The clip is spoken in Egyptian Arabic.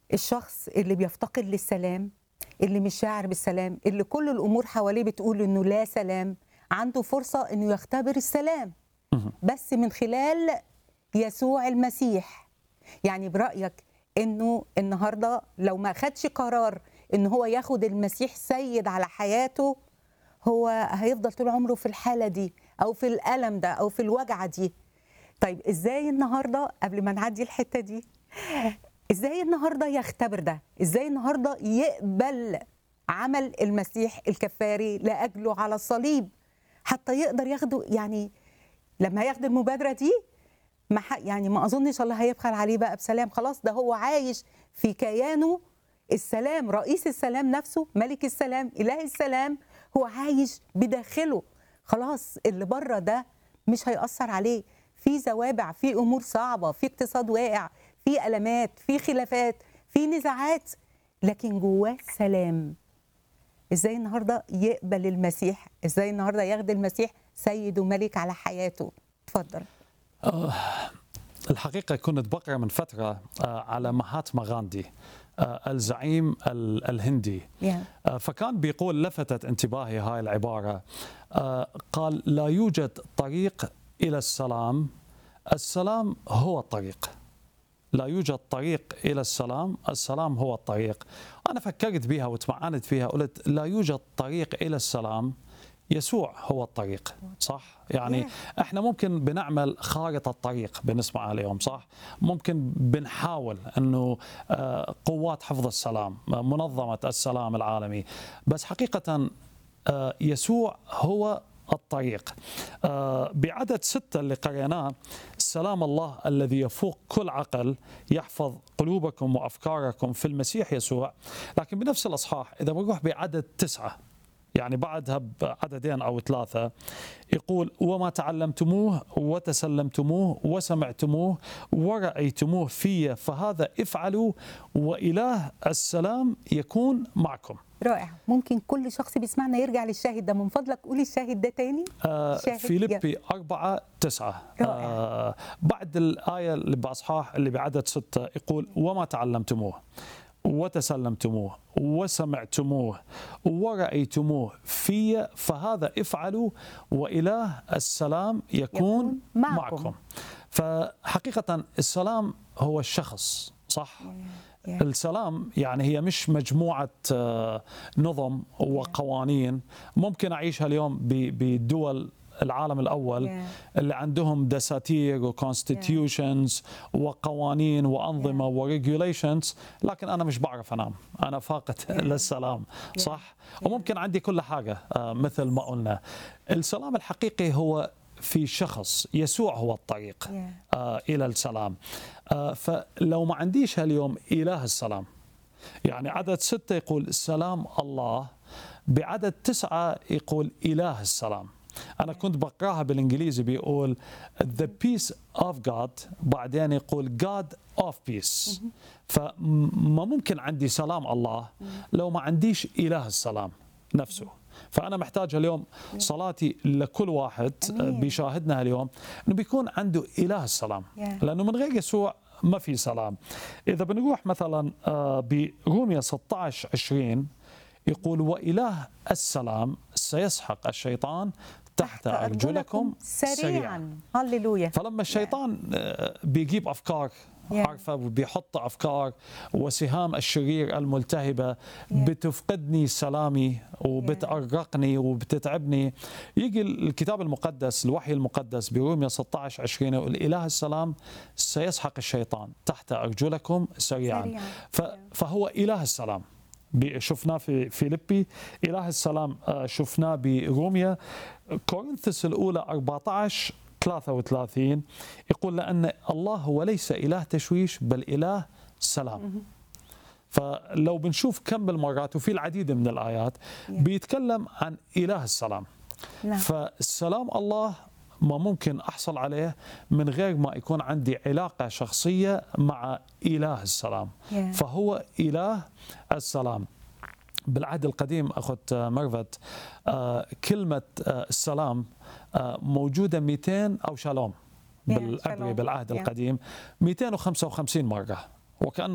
الشخص اللي بيفتقد للسلام اللي مش شاعر بالسلام اللي كل الامور حواليه بتقول انه لا سلام عنده فرصه انه يختبر السلام مهم. بس من خلال يسوع المسيح يعني برايك انه النهارده لو ما خدش قرار ان هو ياخد المسيح سيد على حياته هو هيفضل طول عمره في الحاله دي او في الالم ده او في الوجعه دي طيب ازاي النهارده قبل ما نعدي الحته دي ازاي النهارده يختبر ده ازاي النهارده يقبل عمل المسيح الكفاري لاجله على الصليب حتى يقدر ياخده يعني لما هياخد المبادره دي ما ح- يعني ما اظنش الله هيبخل عليه بقى بسلام خلاص ده هو عايش في كيانه السلام رئيس السلام نفسه ملك السلام اله السلام هو عايش بداخله خلاص اللي بره ده مش هيأثر عليه في زوابع في امور صعبه في اقتصاد واقع في المات في خلافات في نزاعات لكن جواه سلام ازاي النهارده يقبل المسيح ازاي النهارده ياخد المسيح سيد وملك على حياته اتفضل الحقيقة كنت بقرأ من فترة آه، على مهاتما غاندي آه، الزعيم ال- الهندي يا آه، فكان بيقول لفتت انتباهي هاي العبارة آه، قال لا يوجد طريق إلى السلام السلام هو الطريق لا يوجد طريق إلى السلام السلام هو الطريق أنا فكرت بها وتمعنت فيها قلت لا يوجد طريق إلى السلام يسوع هو الطريق صح يعني Yeah. احنا ممكن بنعمل خارطة طريق بنسمعها اليوم صح ممكن بنحاول انه آه، قوات حفظ السلام آه، منظمة السلام العالمي بس حقيقة آه، يسوع هو الطريق آه، بعدد ستة اللي قريناه سلام الله الذي يفوق كل عقل يحفظ قلوبكم وأفكاركم في المسيح يسوع لكن بنفس الأصحاح إذا بنروح بعدد تسعة يعني بعدها بعددين أو ثلاثة يقول وما تعلمتموه وتسلمتموه وسمعتموه ورأيتموه في فهذا افعلوا وإله السلام يكون معكم رائع ممكن كل شخص بيسمعنا يرجع للشاهد ده من فضلك قولي الشاهد ده تاني آه، شاهد فيليبي أربعة تسعة رائع. آه، بعد الآية اللي بأصحاح اللي بعدد ستة يقول وما تعلمتموه وتسلمتموه وسمعتموه ورأيتموه في فهذا افعلوا وإله السلام يكون, يكون معكم. معكم فحقيقة السلام هو الشخص صح؟ يا. السلام يعني هي مش مجموعة آه، نظم وقوانين ممكن أعيشها اليوم ب- بدول العالم الأول Yeah. اللي عندهم دساتير وكونستيتيوشنز وقوانين وأنظمة وريجوليشنز لكن أنا مش بعرف أنام أنا فاقد للسلام صح وممكن عندي كل حاجة آه، مثل ما قلنا السلام الحقيقي هو في شخص يسوع هو الطريق Yeah. آه، إلى السلام آه، فلو ما عنديش اليوم إله السلام يعني عدد ستة يقول سلام الله بعدد تسعة يقول إله السلام أنا كنت بقراها بالإنجليزي بيقول the peace of God بعدين يقول God of peace فما ممكن عندي سلام الله لو ما عنديش إله السلام نفسه فأنا محتاج اليوم صلاتي لكل واحد أمين. بيشاهدنا اليوم أنه بيكون عنده إله السلام Yeah. لأنه من غير يسوع ما في سلام إذا بنروح مثلا آه، بروميا 16 20 يقول وإله السلام سيسحق الشيطان تحت أرجلكم سريعا سريعا هللويا فلما الشيطان آه، بيجيب افكار Yeah. عارفه وبيحط افكار وسهام الشرير الملتهبه بتفقدني سلامي وبتأرقني وبتتعبني يجي الكتاب المقدس الوحي المقدس بروميا 16 20 يقول اله السلام سيسحق الشيطان تحت ارجلكم سريعا سريعاً. ف- فهو اله السلام ب- شفناه في فيليبي اله السلام آه، شفناه بروميا كورنثوس الاولى 14 33 يقول لان الله هو ليس اله تشويش بل اله سلام فلو بنشوف كم المرات وفي العديد من الايات بيتكلم عن اله السلام نعم فالسلام الله ما ممكن احصل عليه من غير ما يكون عندي علاقه شخصيه مع اله السلام Yeah. فهو اله السلام بالعهد القديم اخت مرفت آه، كلمه آه، السلام آه، موجوده 200 او شالوم Yeah, بالعبري شالوم. بالعهد Yeah. القديم 255 مره وكانه